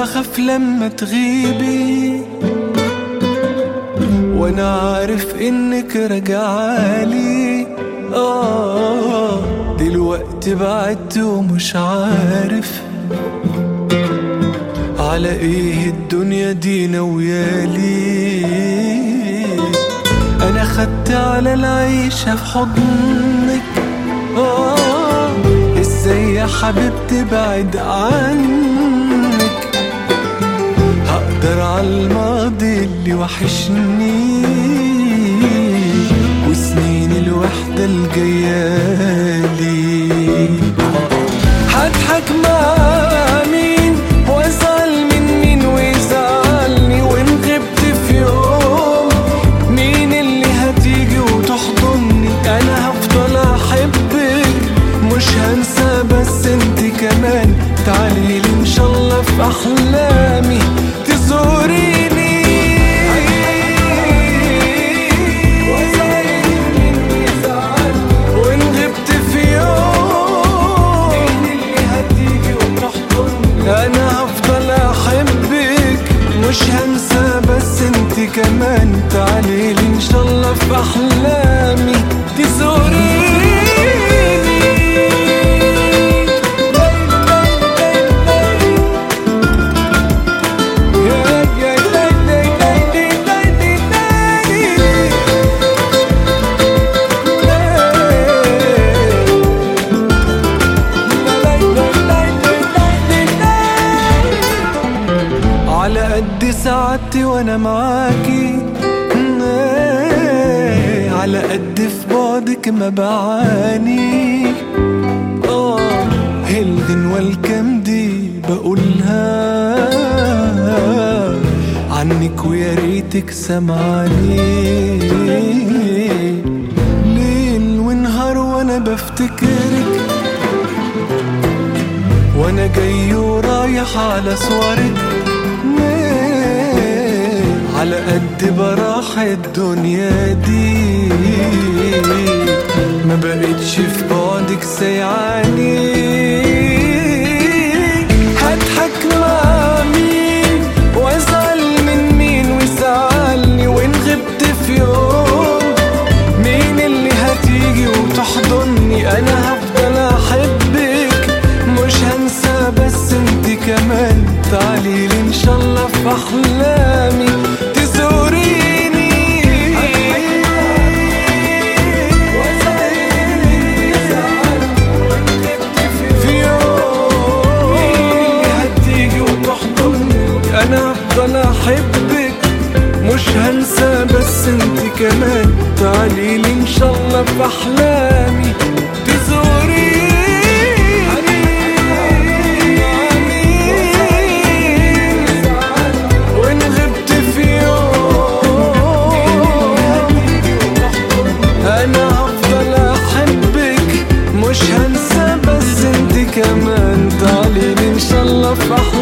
بخاف لما تغيبي وانا عارف انك راجعالي اه دلوقتي بعدت ومش عارف على ايه الدنيا دي نويالي انا خدت على العيشة في حضنك آه ازاي يا حبيبتي بعد عنك هقدر على الماضي اللي وحشني وسنين الوحدة الجيالي هضحك مع مين وازعل من مين ويزعلني وان غبت في يوم مين اللي هتيجي وتحضني انا هفضل احبك مش هنسى بس انت كمان تعالي لي ان شاء الله في احلامي تزوريني وإن غبت في يوم مين اللي هتيجي وتحضني أنا هفضل أحبك مش هنسى بس انت كمان تعالي لي إن شاء الله في أحلامي على قد سعادتي وانا معاكي إيه، على قد في بعدك ما بعاني اه الغنوة الكام دي بقولها عنك ويا ريتك سمعاني ليل ونهار وانا بفتكرك وانا جاي ورايح على صورك على قد براح الدنيا دي ما بقتش في بعدك سيعاني هضحك مع مين وازعل من مين ويزعلني وان غبت في يوم مين اللي هتيجي وتحضني انا هفضل احبك مش هنسى بس انت كمان تعالي لي ان شاء الله في احلامي تزوريني في يوم اللي هتيجي وتحضني انا هفضل احبك مش هنسى بس انت كمان تعالي لي ان شاء الله في احلامي تزوريني وإن غبت في يوم أنا هفضل أحبك مش هنسى بس انت كمان تعالي لي إن شاء الله في أحلامي